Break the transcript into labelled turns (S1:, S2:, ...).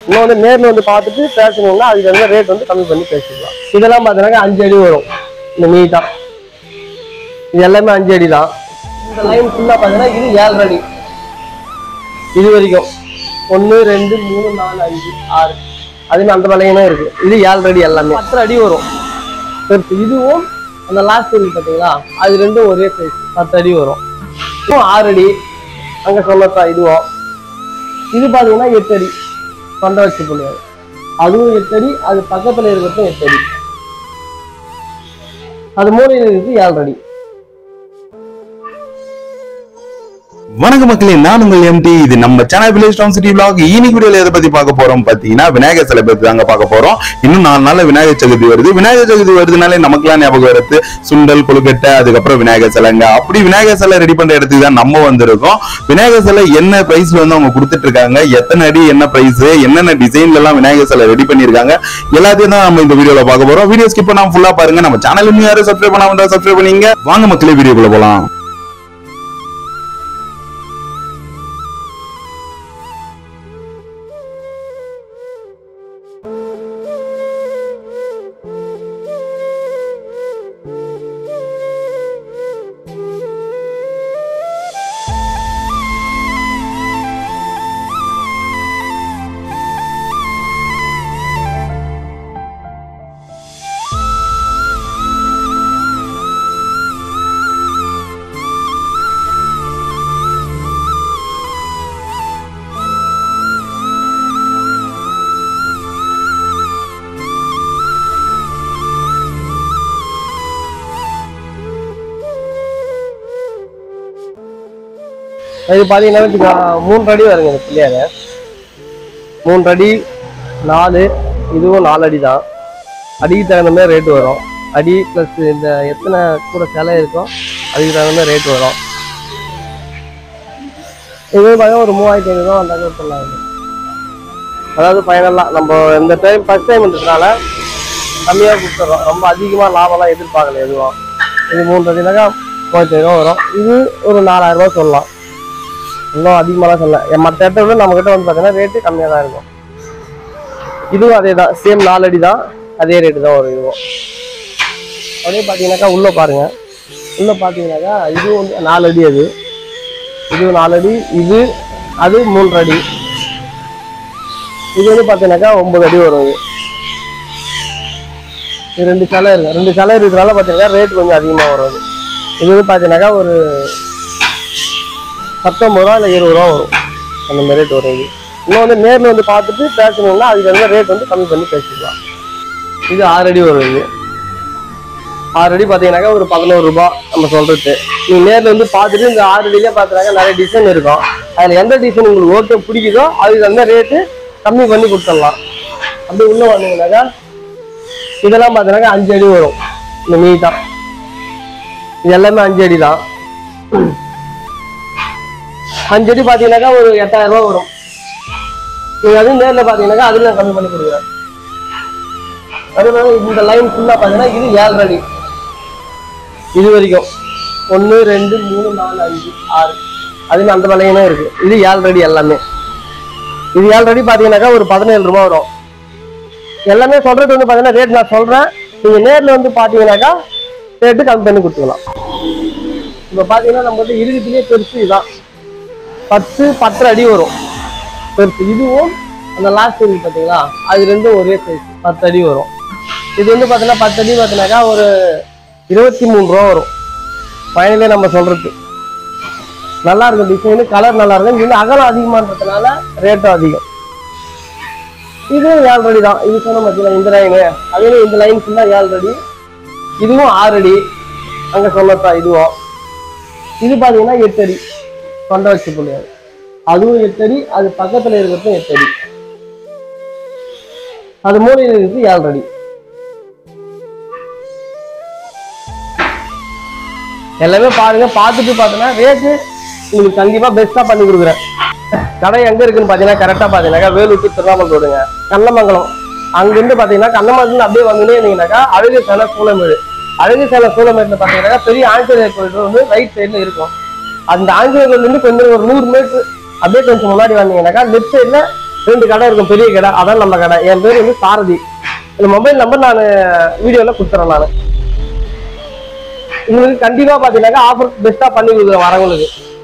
S1: இன்னும் வந்து நேர்ல வந்து பார்த்துட்டு பேசணும்னா அதுக்கு வந்து ரேட் வந்து கம்மி பண்ணி பேசிக்கலாம் இதெல்லாம் பார்த்தீங்கன்னா அஞ்சு அடி வரும் இந்த நீட்டா இது எல்லாமே அஞ்சு அடி தான் இந்த லைன் ஃபுல்லாக பார்த்தீங்கன்னா இது ஏழரை அடி இது வரைக்கும் ஒன்று ரெண்டு மூணு நாலு அஞ்சு ஆறு அதுமே அந்த வலையனும் இருக்கு இது ஏழரை அடி எல்லாமே பத்து அடி வரும் பெருசு இதுவும் அந்த லாஸ்ட் இருக்கு பார்த்தீங்களா அது ரெண்டும் ஒரே சைஸ் பத்து அடி வரும் இதுவும் ஆறு அடி அங்கே சொல்லத்தா இதுவும் இது பார்த்தீங்கன்னா எட்டு அடி தொண்டை வச்சு புள்ளியாது அதுவும் எட்டு அடி அது பக்கத்தில் இருக்கிறதும் எட்டு அடி அது மூலையில் இருக்கிறது ஏழரை அடி
S2: வணக்கம் மக்களே நான் உங்கள் எம்டி இது நம்ம channel village town city vlog இன்னைக்கு வீடியோல எதை பத்தி பார்க்க போறோம் பாத்தீங்கன்னா விநாயகர் சிலை பத்தி தாங்க பார்க்க போறோம் இன்னும் நாலு நாள்ல விநாயகர் சதுர்த்தி வருது விநாயகர் சதுர்த்தி வருதுனாலே நமக்குலாம் ஞாபகம் வருது சுண்டல் கொழுக்கட்டை அதுக்கப்புறம் விநாயகர் சிலைங்க அப்படி விநாயகர் சிலை ரெடி பண்ற இடத்துக்கு தான் நம்ம வந்திருக்கோம் விநாயகர் சிலை என்ன பிரைஸ்ல வந்து அவங்க கொடுத்துட்டு இருக்காங்க எத்தனை அடி என்ன பிரைஸ் என்னென்ன டிசைன்ல எல்லாம் விநாயகர் சிலை ரெடி பண்ணிருக்காங்க எல்லாத்தையும் தான் நம்ம இந்த வீடியோல பார்க்க போறோம் வீடியோ ஸ்கிப் பண்ணாம ஃபுல்லா பாருங்க நம்ம சேனல் இன்னும் யாரும் சப்ஸ்கிரைப் பண்ணாம இருந்தா சப்ஸ்கிரைப் பண்ணீங்க வாங்க மக்களே வீடியோக்குள்ள போலாம்
S1: இது பார்த்தீங்கன்னா வச்சுக்கோ, மூன்று அடி வருங்க இந்த பிள்ளையாரு மூன்று அடி நாலு இதுவும் நாலு அடி தான் அடிக்கு தகுந்த மாதிரி ரேட்டு வரும் அடி ப்ளஸ் இந்த எத்தனை கூட சிலை இருக்கோ அதுக்கு தகுந்த மாதிரி ரேட்டு வரும் இது பார்த்தீங்கன்னா ஒரு மூவாயிரத்தி ஐநூறுரூவா வந்தாங்க கொடுத்துடலாம் இது. அதாவது ஃபைனலாக நம்ம இந்த டைம் ஃபஸ்ட் டைம்ன்றதுனால கம்மியாக கொடுத்துட்றோம் ரொம்ப அதிகமாக லாபம்லாம் எதிர்பார்க்கல எதுவும் இது மூன்று அடினாக்கா மூவாயிரத்தி ஐநூறுவா வரும் இது ஒரு நாலாயிரம் ரூபாய் சொல்லலாம் இன்னும் அதிகமாலாம் சொல்ல மற்ற இடத்த விட நம்ம கிட்ட வந்து பார்த்தீங்கன்னா ரேட்டு கம்மியாக தான் இருக்கும் இதுவும் அதே தான் சேம் நாலு அடி தான் அதே ரேட்டு தான் வரும் இதுவும் அப்படியே பார்த்தீங்கன்னாக்கா உள்ளே பாருங்க உள்ளே பார்த்தீங்கன்னாக்கா இதுவும் வந்து நாலு அடி அது இதுவும் நாலு அடி இது அது மூன்று அடி இது வந்து பார்த்தீங்கன்னாக்கா ஒன்பது அடி வரும் இது இது ரெண்டு சிலை இருக்கு ரெண்டு சிலை இருக்கிறதுனால பார்த்தீங்கன்னா ரேட் கொஞ்சம் அதிகமாக வரும் இது இது வந்து பார்த்தீங்கன்னாக்கா ஒரு பத்தொம்பது ரூபா இல்லை இருபது ரூபா வரும் அந்த மாதிரி ரேட் வரும் இது இன்னும் வந்து நேரில் வந்து பார்த்துட்டு பேசணும்னா அதுக்கு வந்து ரேட் வந்து கம்மி பண்ணி பேசிக்கலாம் இது ஆறு அடி வரும் இது ஆறு அடி பார்த்தீங்கன்னாக்கா ஒரு பதினோரு ரூபாய் நம்ம சொல்றது நீங்கள் நேரில் வந்து பார்த்துட்டு இந்த ஆறு அடியிலே பார்த்துனாக்கா நிறைய டிசைன் இருக்கும் அதில் எந்த டிசைன் உங்களுக்கு ஓகே பிடிக்குதோ அதுக்கு அந்த ரேட்டு கம்மி பண்ணி கொடுத்துடலாம் அப்படி உள்ளே வந்தீங்கன்னாக்கா இதெல்லாம் பார்த்தீங்கன்னாக்கா அஞ்சு அடி வரும் இந்த நீட்டா இது எல்லாமே அஞ்சு அடி தான் அஞ்சு அடி பார்த்தீங்கன்னாக்கா ஒரு எட்டாயிரம் ரூபா வரும் நீங்கள் அதுவும் நேரில் பார்த்தீங்கன்னாக்கா அதில் நான் கம்மி பண்ணி கொடுக்குறேன் அதே மாதிரி இந்த லைன் ஃபுல்லாக பார்த்தீங்கன்னா இது ஏழரை அடி இது வரைக்கும் ஒன்று ரெண்டு மூணு நாலு அஞ்சு ஆறு அதுமே அந்த வலையனும் இருக்கு இது ஏழரை அடி எல்லாமே இது ஏழரை அடி பார்த்தீங்கன்னாக்கா ஒரு பதினேழு ரூபா வரும் எல்லாமே சொல்றது வந்து பார்த்தீங்கன்னா ரேட் நான் சொல்கிறேன் நீங்கள் நேரில் வந்து பார்த்தீங்கன்னாக்கா ரேட்டு கம்மி பண்ணி கொடுத்துக்கலாம் இப்போ பார்த்தீங்கன்னா நம்ம வந்து இருக்கிறதுலேயே பெருசு இதுதான் பத்து பத்தரை அடி வரும் பெருசு இதுவும் அந்த லாஸ்ட் இருக்கு பார்த்தீங்களா அது ரெண்டும் ஒரே சைஸ் பத்து அடி வரும் இது வந்து பார்த்தீங்கன்னா பத்து அடி பார்த்தீங்கன்னாக்கா ஒரு இருபத்தி மூணு ரூபா வரும் ஃபைனலே நம்ம சொல்றது நல்லா இருக்கும் டிசைனு கலர் நல்லா இருக்கும் இது அகலம் அதிகமான்றதுனால ரேட்டும் அதிகம் இது ஏழு அடி தான் இது சொன்ன பார்த்தீங்களா இந்த லைனு அதே இந்த லைன் ஃபுல்லாக ஏழு அடி இதுவும் ஆறு அடி அங்கே சொல்லத்தா இதுவும் இது பார்த்தீங்கன்னா எட்டு அடி தொண்டை வச்சு புள்ளியாது அதுவும் எட்டு அடி அது பக்கத்துல இருக்கிறதும் எட்டு அடி அது மூலையில் இருக்கிறது ஏழு அடி எல்லாமே பாருங்க பார்த்துட்டு பார்த்தோன்னா ரேட்டு உங்களுக்கு கண்டிப்பா பெஸ்டா பண்ணி கொடுக்குறேன் கடை எங்க இருக்குன்னு பாத்தீங்கன்னா கரெக்டா பாத்தீங்கன்னாக்கா வேலூர் to திருவண்ணாமலை ரோடுங்க கண்ணமங்கலம் அங்கிருந்து பாத்தீங்கன்னா கண்ணமங்கலம் அப்படியே வந்துட்டே இருந்தீங்கன்னாக்கா அழகு சேலை சூளமேடு அழகு சேலை சூளமேடுல பாத்தீங்கன்னாக்கா பெரிய ஆஞ்சநேயர் கோயில் வந்து ரைட் சைடுல இருக்கும் அந்த ஆஞ்சநேயர் கோயில் இருந்து கொஞ்சம் ஒரு நூறு மீட்டர் அப்படியே கொஞ்சம் முன்னாடி வந்தீங்கன்னாக்கா லெஃப்ட் சைடுல ரெண்டு கடை இருக்கும் பெரிய கடை அதான் நம்ம கடை என் பேர் வந்து சாரதி இந்த மொபைல் நம்பர் நான் வீடியோல கொடுத்துறேன் நான் உங்களுக்கு கண்டிப்பா பாத்தீங்கன்னாக்கா ஆஃபர் பெஸ்டா பண்ணி கொடுக்குறேன் வரவங்களுக்கு